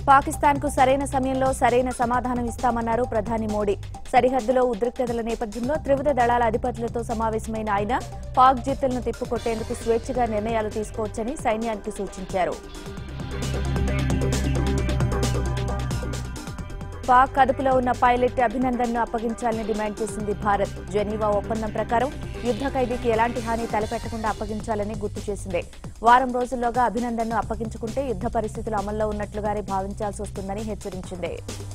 పాకిస్తాన్కు సరైన సమయంలో సరైన సమాధానం ఇస్తామన్నారు ప్రధాని మోడీ సరిహద్దులో ఉద్రిక్తతల నేపథ్యంలో త్రివిధ దళాల అధిపతులతో సమావేశమైన ఆయన పాక్ జీతులను తిప్పుకొట్టేందుకు స్వేచ్ఛగా నిర్ణయాలు తీసుకోవచ్చని సైన్యానికి సూచించారు పాక్ అదుపులో ఉన్న పైలట్ అభినందన్ను అప్పగించాలని డిమాండ్ చేసింది భారత్ జెనీవా ఒప్పందం ప్రకారం యుద్ధ ఖైదీకి ఎలాంటి హాని తలపెట్టకుండా అప్పగించాలని గుర్తు చేసింది వారం రోజుల్లోగా అభినందన్ను అప్పగించుకుంటే యుద్ధ పరిస్థితులు అమల్లో ఉన్నట్లుగానే భావించాల్సి వస్తుందని హెచ్చరించింది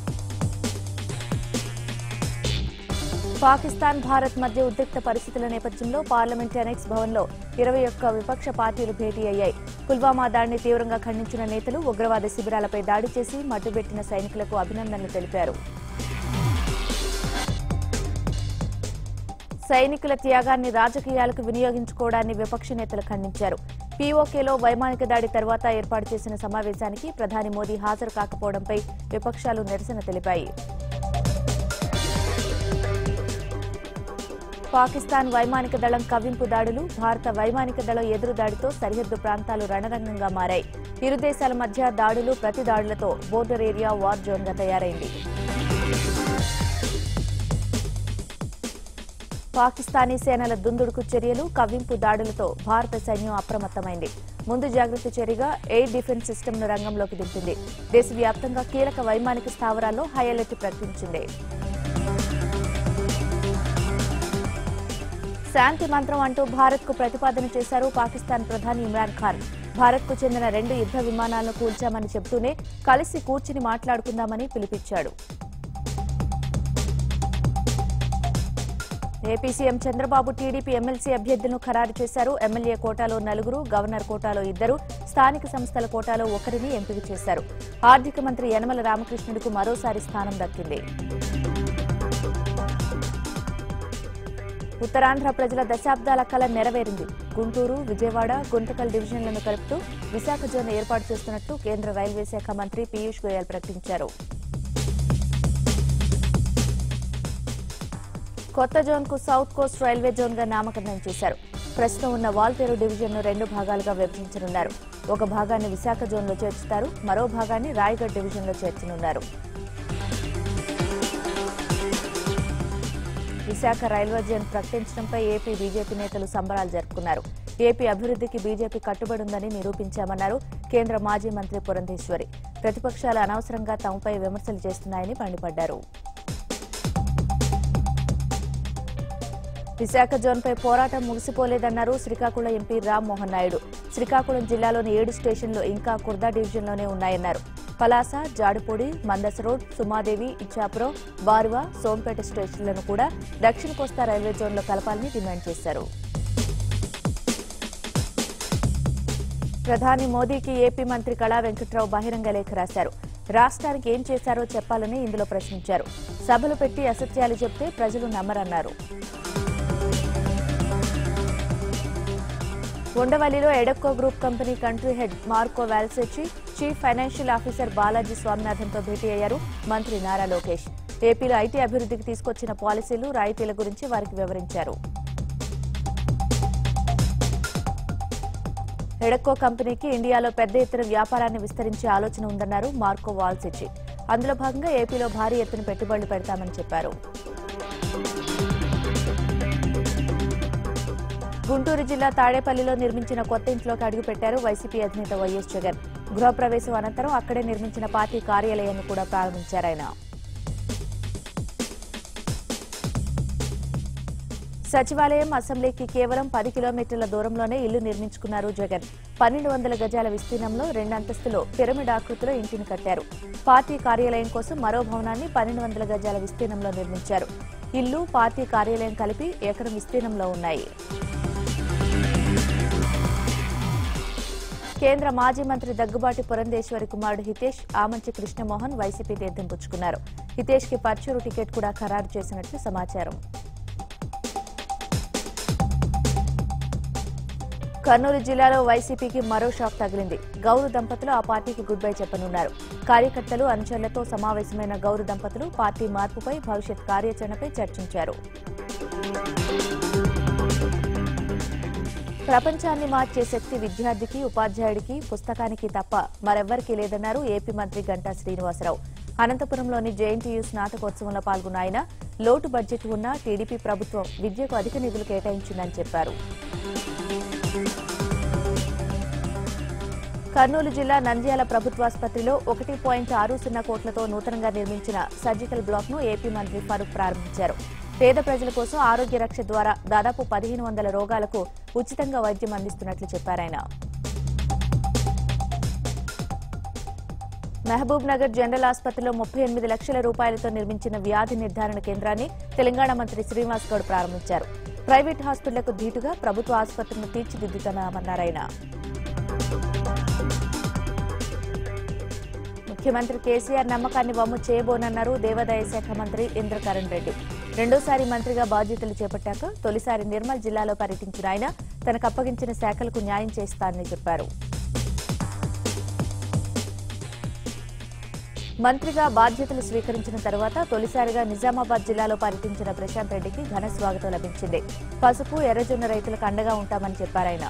పాకిస్తాన్ భారత్ మధ్య ఉద్రిక్త పరిస్థితుల నేపథ్యంలో పార్లమెంట్ ఎనెక్స్ భవన్లో ఇరవై ఒక్క విపక్ష పార్టీలు భేటీ అయ్యాయి పుల్వామా దాడిని తీవ్రంగా ఖండించిన నేతలు ఉగ్రవాద శిబిరాలపై దాడి చేసి మట్టుబెట్టిన సైనికులకు అభినందనలు తెలిపారు సైనికుల త్యాగాన్ని రాజకీయాలకు వినియోగించుకోవడాన్ని విపక్ష నేతలు ఖండించారు పీఓకేలో వైమానిక దాడి తర్వాత ఏర్పాటు చేసిన సమావేశానికి ప్రధాని మోదీ హాజరు కాకపోవడంపై విపక్షాలు నిరసన తెలిపాయి పాకిస్తాన్ వైమానిక దళం కవ్వింపు దాడులు భారత వైమానిక దళం ఎదురు దాడితో సరిహద్దు ప్రాంతాలు రణరంగంగా మారాయి ఇరు దేశాల మధ్య దాడులు ప్రతి దాడులతో బోర్డర్ ఏరియా వార్ జోన్గా తయారైంది పాకిస్తానీ సేనల దుందుడుకు చర్యలు కవ్వింపు దాడులతో భారత సైన్యం అప్రమత్తమైంది ముందు జాగ్రత్త చర్యగా ఎయిర్ డిఫెన్స్ సిస్టమ్ను రంగంలోకి దింపింది దేశవ్యాప్తంగా కీలక వైమానిక స్థావరాల్లో హై అలర్ట్ ప్రకటించింది శాంతి మంత్రం అంటూ భారత్ కు ప్రతిపాదన చేశారు పాకిస్తాన్ ప్రధాని ఇమ్రాన్ ఖాన్ భారత్ కు చెందిన రెండు యుద్ధ విమానాలను కూల్చామని చెబుతూనే కలిసి కూర్చుని మాట్లాడుకుందామని పిలిపించాడు AP CM Chandrababu TDP MLC అభ్యర్థులను ఖరారు చేశారు ఎమ్మెల్యే కోటాలో నలుగురు గవర్నర్ కోటాలో ఇద్దరు స్థానిక సంస్థల కోటాలో ఒకరిని ఎంపిక చేశారు ఆర్థిక మంత్రి యనమల రామకృష్ణుడికి మరోసారి స్థానం దక్కింది ఉత్తరాంధ్ర ప్రజల దశాబ్దాల కల నెరవేరింది గుంటూరు విజయవాడ గుంతకల్ డివిజన్లను కలుపుతూ విశాఖ జోన్ ఏర్పాటు చేస్తున్నట్టు కేంద్ర రైల్వే శాఖ మంత్రి పీయూష్ గోయల్ ప్రకటించారు కొత్త జోన్ కు సౌత్ కోస్ట్ రైల్వే జోన్ గా నామకరణం చేశారు ప్రస్తుతం ఉన్న వాల్తేరు డివిజన్ ను రెండు భాగాలుగా విభజించనున్నారు ఒక భాగాన్ని విశాఖ జోన్ లో చేర్చుతారు మరో భాగాన్ని రాయగఢ్ డివిజన్ లో చేర్చనున్నారు విశాఖ రైల్వే జోన్ ప్రకటించడంపై ఏపీ బీజేపీ నేతలు సంబరాలు జరుపుకున్నారు ఏపీ అభివృద్ధికి బీజేపీ కట్టుబడి ఉందని నిరూపించామన్నారు కేంద్ర మాజీ మంత్రి పురంధేశ్వరి ప్రతిపక్షాలు అనవసరంగా తమపై విమర్శలు చేస్తున్నాయని మండిపడ్డారు విశాఖ జోన్పై పోరాటం ముగిసిపోలేదన్నారు శ్రీకాకుళం ఎంపీ రామ్మోహన్ నాయుడు శ్రీకాకుళం జిల్లాలోని ఏడు స్టేషన్లు ఇంకా కుర్దా డివిజన్లోనే ఉన్నాయన్నారు పలాస జాడిపూడి మందస రోడ్ సుమాదేవి ఇచ్చాపురం బారువ సోంపేట స్టేషన్లను కూడా దక్షిణ కోస్తా రైల్వే జోన్లో కలపాలని డిమాండ్ చేశారు ప్రధాని మోదీకి ఏపీ మంత్రి కళా వెంకట్రావు బహిరంగ లేఖ రాశారు రాష్ట్రానికి ఏం చేశారో చెప్పాలని ఇందులో ప్రశ్నించారు సభలు పెట్టి అసత్యాలు చెప్తే ప్రజలు నమ్మరన్నారు ఉండవల్లిలో Adecco group company country head Marco Valsecchi chief financial officer Balaji స్వామినాథన్తో భేటీ అయ్యారు మంత్రి నారా లోకేష్ ఏపీలో ఐటీ అభివృద్ధికి తీసుకొచ్చిన పాలసీలు రాయితీల గురించి వారికి వివరించారు ఎడక్కో కంపెనీకి ఇండియాలో పెద్ద ఎత్తున వ్యాపారాన్ని విస్తరించే ఆలోచన ఉందన్నారు మార్కో వాల్సిచ్చి అందులో భాగంగా ఏపీలో భారీ ఎత్తున పెట్టుబడులు పెడతామని చెప్పారు గుంటూరు జిల్లా తాడేపల్లిలో నిర్మించిన కొత్త ఇంట్లోకి అడుగుపెట్టారు వైసీపీ అధినేత వైఎస్ జగన్ గృహప్రవేశం అనంతరం అక్కడే నిర్మించిన పార్టీ కార్యాలయాన్ని కూడా ప్రారంభించారాయన సచివాలయం అసెంబ్లీకి కేవలం పది కిలోమీటర్ల దూరంలోనే ఇల్లు నిర్మించుకున్నారు జగన్ పన్నెండు వందల గజాల విస్తీర్ణంలో రెండు అంతస్తులో పిరమిడ్ ఆకృతిలో ఇంటిని కట్టారు పార్టీ కార్యాలయం కోసం మరో భవనాన్ని పన్నెండు వందల గజాల విస్తీర్ణంలో నిర్మించారు ఇల్లు పార్టీ కార్యాలయం కలిపి ఎకరం విస్తీర్ణంలో ఉన్నాయి కేంద్ర మాజీ మంత్రి దగ్గుబాటి పురంధేశ్వరి కుమారుడు హితేష్ ఆమంచి కృష్ణమోహన్ వైసీపీ తీర్థం పుచ్చుకున్నారు హితేష్ కి పర్చూరు టికెట్ కూడా ఖరారు చేసినట్లు సమాచారం కర్నూలు జిల్లాలో వైసీపీకి మరో షాక్ తగిలింది గౌరు దంపతులు ఆ పార్టీకి గుడ్ బై చెప్పనున్నారు కార్యకర్తలు అనుచరులతో సమావేశమైన గౌరు దంపతులు పార్టీ మార్పుపై భవిష్యత్ కార్యాచరణపై చర్చించారు ప్రపంచాన్ని మార్చే శక్తి విద్యార్థికి ఉపాధ్యాయుడికి పుస్తకానికి తప్ప మరెవ్వరికీ లేదన్నారు ఏపీ మంత్రి గంటా శ్రీనివాసరావు అనంతపురంలోని జేఎన్టీయూ స్నాతకోత్సవంలో పాల్గొన్న ఆయన లోటు బడ్జెట్ ఉన్న టీడీపీ ప్రభుత్వం విద్యకు అధిక నిధులు కేటాయించిందని చెప్పారు కర్నూలు జిల్లా నంద్యాల ప్రభుత్వాసుపత్రిలో ఒకటి పాయింట్ ఆరు సున్నా కోట్లతో నూతనంగా నిర్మించిన సర్జికల్ బ్లాక్ ను ఏపీ మంత్రి ఫరూక్ ప్రారంభించారు పేద ప్రజల కోసం ఆరోగ్య రక్ష ద్వారా దాదాపు పదిహేను వందల రోగాలకు ఉచితంగా వైద్యం అందిస్తున్నట్లు చెప్పారాయన మహబూబ్ నగర్ జనరల్ ఆసుపత్రిలో ముప్పై ఎనిమిది లక్షల రూపాయలతో నిర్మించిన వ్యాధి నిర్ధారణ కేంద్రాన్ని తెలంగాణ మంత్రి శ్రీనివాస్ గౌడ్ ప్రారంభించారు ప్రైవేట్ హాస్పిటళ్లకు ధీటుగా ప్రభుత్వ ఆసుపత్రులను తీర్చిదిద్దుతున్నామన్నారాయన ముఖ్యమంత్రి కేసీఆర్ నమ్మకాన్ని వమ్ము చేయబోనన్నారు దేవాదాయ శాఖ మంత్రి ఇంద్రకరణ్ రెడ్డి రెండోసారి మంత్రిగా బాధ్యతలు చేపట్టాక తొలిసారి నిర్మల్ జిల్లాలో పర్యటించిన ఆయన తనకు అప్పగించిన శాఖలకు న్యాయం చేస్తానని చెప్పారు మంత్రిగా బాధ్యతలు స్వీకరించిన తర్వాత తొలిసారిగా నిజామాబాద్ జిల్లాలో పర్యటించిన ప్రశాంత్ రెడ్డికి ఘన స్వాగతం లభించింది పసుపు ఎర్రజొన్న రైతులకు అండగా ఉంటామని చెప్పారాయన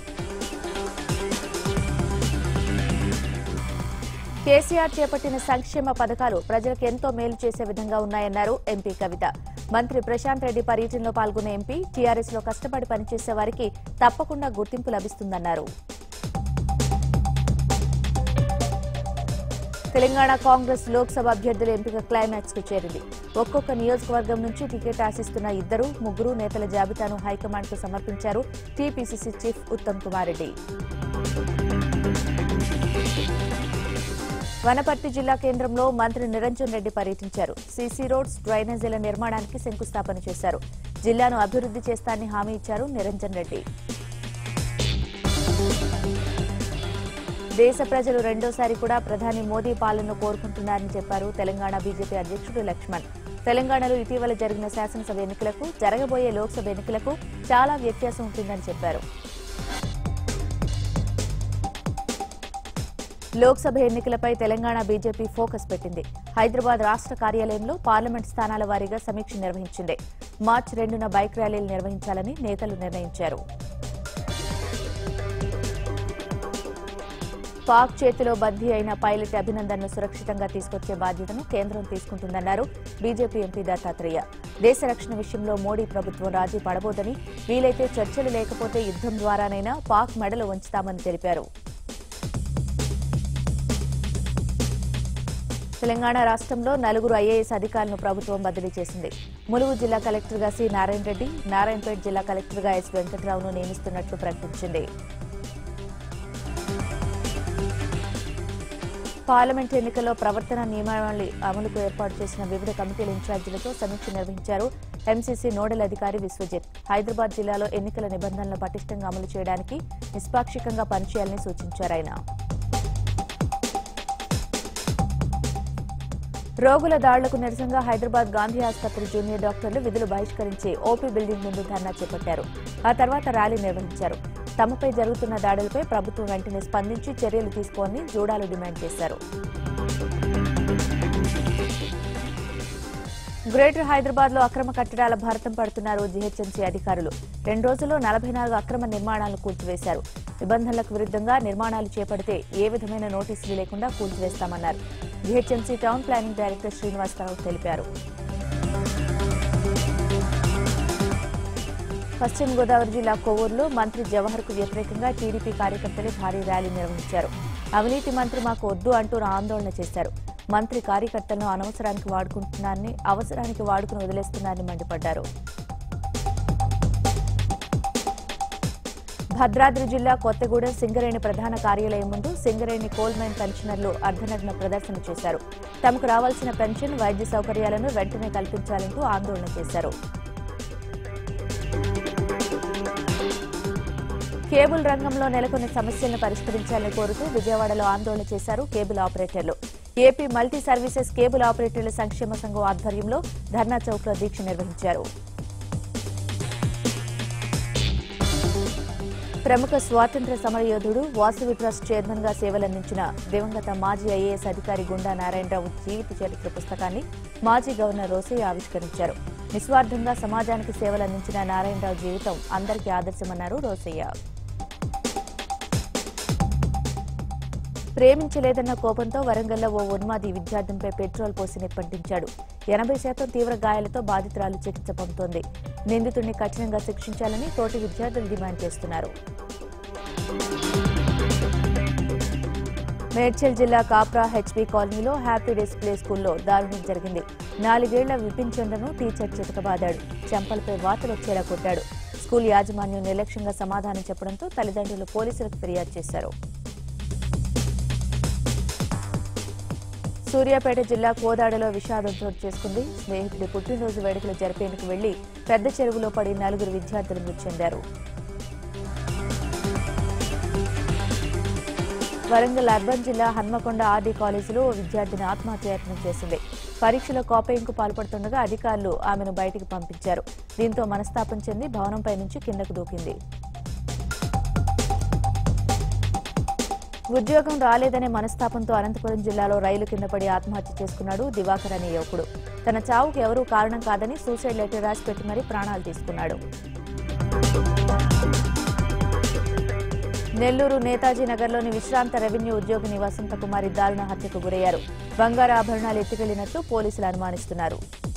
కేసీఆర్ చేపట్టిన సంక్షేమ పథకాలు ప్రజలకు ఎంతో మేలు చేసే విధంగా ఉన్నాయన్నారు ఎంపీ కవిత మంత్రి ప్రశాంత్ రెడ్డి పర్యటనలో పాల్గొన్న ఎంపీ టీఆర్ఎస్ లో కష్టపడి పనిచేసే వారికి తప్పకుండా గుర్తింపు లభిస్తుందన్నారు తెలంగాణ కాంగ్రెస్ లోక్సభ అభ్యర్థుల ఎంపిక క్లైమాక్స్ కు చేరింది ఒక్కొక్క నియోజకవర్గం నుంచి టికెట్ ఆశిస్తున్న ఇద్దరు ముగ్గురు నేతల జాబితాను హైకమాండ్ కు సమర్పించారు టీపీసీసీ చీఫ్ ఉత్తమ్ కుమార్ రెడ్డి వనపర్తి జిల్లా కేంద్రంలో మంత్రి నిరంజన్ రెడ్డి పర్యటించారు సీసీ రోడ్స్ డ్రైనేజీల నిర్మాణానికి శంకుస్థాపన చేశారు జిల్లాను అభివృద్ధి చేస్తానని హామీ ఇచ్చారు నిరంజన్ రెడ్డి దేశ ప్రజలు రెండోసారి కూడా ప్రధాని మోదీ పాలనను కోరుకుంటున్నారని చెప్పారు తెలంగాణ బీజేపీ అధ్యక్షుడు లక్ష్మణ్ తెలంగాణలో ఇటీవల జరిగిన శాసనసభ ఎన్నికలకు జరగబోయే లోక్సభ ఎన్నికలకు చాలా వ్యత్యాసం ఉంటుందని చెప్పారు లోక్సభ ఎన్నికలపై తెలంగాణ బీజేపీ ఫోకస్ పెట్టింది హైదరాబాద్ రాష్ట్ర కార్యాలయంలో పార్లమెంట్ స్థానాల వారీగా సమీక్ష నిర్వహించింది మార్చి రెండున బైక్ ర్యాలీలు నిర్వహించాలని నేతలు నిర్ణయించారు పాక్ చేతిలో బందీ అయిన పైలట్ అభినందన్ను సురక్షితంగా తీసుకొచ్చే బాధ్యతను కేంద్రం తీసుకుంటుందన్నారు బీజేపీ ఎంపీ దత్తాత్రేయ దేశ రక్షణ విషయంలో మోడీ ప్రభుత్వం రాజీ పడబోదని వీలైతే చర్చలు లేకపోతే యుద్దం ద్వారానైనా పాక్ మెడలు వంచుతామని తెలిపారు తెలంగాణ రాష్ట్రంలో నలుగురు ఐఏఎస్ అధికారులను ప్రభుత్వం బదిలీ చేసింది ములుగు జిల్లా కలెక్టర్గా సి నారాయణ రెడ్డి నారాయణపేట జిల్లా కలెక్టర్గా ఎస్ వెంకట్రావును నియమిస్తున్నట్లు ప్రకటించింది పార్లమెంట్ ఎన్నికల్లో ప్రవర్తన నియమావళి అమలుకు ఏర్పాటు చేసిన వివిధ కమిటీల ఇన్ఛార్జీలతో సమీక్ష నిర్వహించారు ఎంసీసీ నోడల్ అధికారి విశ్వజిత్ హైదరాబాద్ జిల్లాలో ఎన్నికల నిబంధనలను పటిష్టంగా అమలు చేయడానికి నిష్పాక్షికంగా పనిచేయాలని సూచించారు ఆయన రోగుల దాడులకు నిరసనగా హైదరాబాద్ గాంధీ ఆసుపత్రి జూనియర్ డాక్టర్లు విధులు బహిష్కరించి ఓపీ బిల్డింగ్ ముందు ధర్నా చేపట్టారు ఆ తర్వాత ర్యాలీ నిర్వహించారు తమపై జరుగుతున్న దాడులపై ప్రభుత్వం వెంటనే స్పందించి చర్యలు తీసుకోవాలని జూడాలు డిమాండ్ చేశారు గ్రేటర్ హైదరాబాద్ లో అక్రమ కట్టడాల భారతం పడుతున్నారు జీహెచ్ఎంసీ అధికారులు రెండు రోజుల్లో నలభై నాలుగు అక్రమ నిర్మాణాలను కూల్చివేశారు నిబంధనలకు విరుద్ధంగా నిర్మాణాలు చేపడితే ఏ విధమైన నోటీసులు లేకుండా కూల్చివేస్తామన్నారు GHMC town planning director Srinivasa Rao తెలిపారు పశ్చిమ గోదావరి జిల్లా కొవ్వూరులో మంత్రి జవహర్ కు వ్యతిరేకంగా టీడీపీ కార్యకర్తలు భారీ ర్యాలీ నిర్వహించారు అవినీతి మంత్రి మాకు వద్దు అంటూ ఆందోళన చేశారు మంత్రి కార్యకర్తలను అనవసరానికి వాడుకుంటున్నారని అవసరానికి వాడుకుని వదిలేస్తున్నారని మండిపడ్డారు భద్రాద్రి జిల్లా కొత్తగూడెం సింగరేణి ప్రధాన కార్యాలయం ముందు సింగరేణి కోల్ మైన్ పెన్షనర్లు అర్ధనగ్న ప్రదర్శన చేశారు తమకు రావాల్సిన పెన్షన్ వైద్య సౌకర్యాలను వెంటనే కల్పించాలంటూ ఆందోళన చేశారు కేబుల్ రంగంలో నెలకొన్న సమస్యలను పరిష్కరించాలని కోరుతూ విజయవాడలో ఆందోళన చేశారు కేబుల్ ఆపరేటర్లు ఏపీ మల్టీ సర్వీసెస్ కేబుల్ ఆపరేటర్ల సంక్షేమ సంఘం ఆధ్వర్యంలో ధర్నా చౌక్ లో దీక్ష నిర్వహించారు ప్రముఖ స్వాతంత్ర్య సమరయోధుడు వాసవి ట్రస్ట్ చైర్మన్ గా సేవలందించిన దివంగత మాజీ ఐఏఎస్ అధికారి గుండా నారాయణరావు జీవిత చరిత్ర పుస్తకాన్ని మాజీ గవర్నర్ రోసయ్య ఆవిష్కరించారు నిస్వార్థంగా సమాజానికి సేవలందించిన నారాయణరావు జీవితం అందరికీ ఆదర్శమన్నారు రోసయ్య ప్రేమించలేదన్న కోపంతో వరంగల్లో ఓ ఉన్మాది విద్యార్థినిపై పెట్రోల్ పోసి నిప్పంటించాడు ఎనభై శాతం తీవ్ర గాయాలతో బాధితురాలు చికిత్స పొందుతోంది నిందితుడిని కఠినంగా శిక్షించాలని తోటి విద్యార్థులు డిమాండ్ చేస్తున్నారు మేడ్చల్ జిల్లా కాప్రా హెచ్పీ కాలనీలో హ్యాపీ డేస్ ప్లే స్కూల్లో దారుణం జరిగింది నాలుగేళ్ల విపిన్ చంద్రను టీచర్ చితకబాదాడు చెంపలపై వాతలు వచ్చేలా కొట్టాడు స్కూల్ యాజమాన్యం నిర్లక్ష్యంగా సమాధానం చెప్పడంతో తల్లిదండ్రులు పోలీసులకు ఫిర్యాదు చేశారు సూర్యాపేట జిల్లా కోదాడలో విషాదం చోటు చేసుకుంది స్నేహితుడి పుట్టినరోజు వేడుకలు జరిపేందుకు వెళ్లి పెద్ద చెరువులో పడి నలుగురు విద్యార్థులు మృతి చెందారు వరంగల్ అర్బన్ జిల్లా హన్మకొండ ఆర్డీ కాలేజీలో ఓ విద్యార్థిని ఆత్మహత్యాయత్నం చేసింది పరీక్షల కాపీయింగ్కు పాల్పడుతుండగా అధికారులు ఆమెను బయటికి పంపించారు దీంతో మనస్తాపం చెంది భవనంపై నుంచి కిందకు దూకింది ఉద్యోగం రాలేదనే మనస్తాపంతో అనంతపురం జిల్లాలో రైలు కింద పడి ఆత్మహత్య చేసుకున్నాడు దివాకర్ అనే యువకుడు తన చావుకు ఎవరూ కారణం కాదని సూసైడ్ లెటర్ రాసి పెట్టి మరీ ప్రాణాలు తీసుకున్నాడు నెల్లూరు నేతాజీ నగర్లోని విశ్రాంత రెవెన్యూ ఉద్యోగిని వసంత కుమారి దారుణ హత్యకు గురయ్యారు బంగారు ఆభరణాలు ఎత్తుకెళ్లినట్లు పోలీసులు అనుమానిస్తున్నారు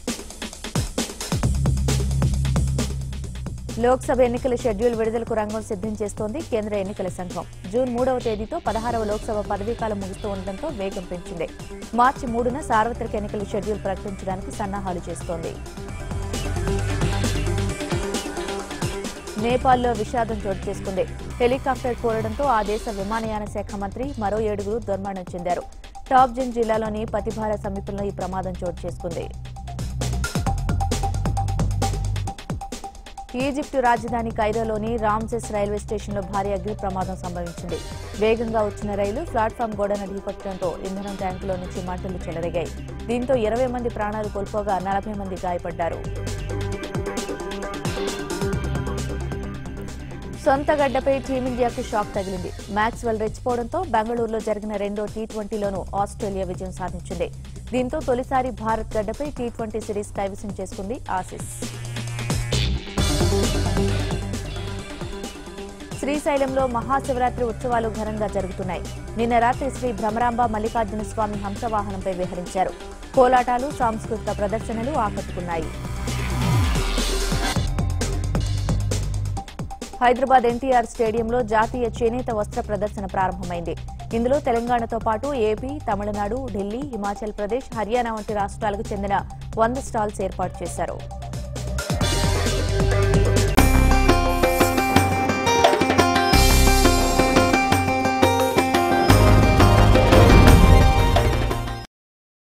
లోక్సభ ఎన్నికల షెడ్యూల్ విడుదలకు రంగం సిద్ధం చేస్తోంది కేంద్ర ఎన్నికల సంఘం జూన్ మూడవ తేదీతో పదహారవ లోక్సభ పదవీకాలం ముగుస్తూ ఉండటంతో వేగం పెంచింది మార్చి మూడున సార్వత్రిక ఎన్నికల షెడ్యూల్ ప్రకటించడానికి సన్నాహాలు చేస్తోంది నేపాల్లో విషాదం చోటు చేసుకుంది హెలికాప్టర్ కోరడంతో ఆ దేశ విమానయాన శాఖ మంత్రి మరో ఏడుగురు దుర్మరణం చెందారు టాప్జిన్ జిల్లాలోని పతిభార సమీపంలో ఈ ప్రమాదం చోటు చేసుకుంది ఈజిప్టు రాజధాని కైరోలోని రామ్సెస్ రైల్వే స్టేషన్లో భారీ అగ్ని ప్రమాదం సంభవించింది వేగంగా వచ్చిన రైలు ప్లాట్ఫామ్ గోడను ఢీకొట్టడంతో ఇంధనం ట్యాంకులో నుంచి మంటలు చెలరేగాయి దీంతో ఇరవై మంది ప్రాణాలు కోల్పోగా నలభై మంది గాయపడ్డారు సొంత గడ్డపై టీమిండియాకు షాక్ తగిలింది మ్యాక్స్వెల్ రెచ్చిపోవడంతో బెంగళూరులో జరిగిన రెండో టీ ట్వంటీలోనూ ఆస్ట్రేలియా విజయం సాధించింది దీంతో తొలిసారి భారత్ గడ్డపై టీ ట్వంటీ సిరీస్ కైవసం చేసుకుంది ఆసిస్ శ్రీశైలంలో మహాశివరాత్రి ఉత్సవాలు ఘనంగా జరుగుతున్నాయి నిన్న రాత్రి శ్రీ భ్రమరాంబ మల్లికార్జున స్వామి హంసవాహనంపై విహరించారు కోలాటాలు సాంస్కృతిక ప్రదర్శనలు ఆకట్టుకున్నాయి హైదరాబాద్ ఎన్టీఆర్ స్టేడియంలో జాతీయ చేనేత వస్త్ర ప్రదర్శన ప్రారంభమైంది ఇందులో తెలంగాణతో పాటు ఏపీ తమిళనాడు ఢిల్లీ హిమాచల్ ప్రదేశ్ హర్యానా వంటి రాష్ట్రాలకు చెందిన వంద స్టాల్స్ ఏర్పాటు చేశారు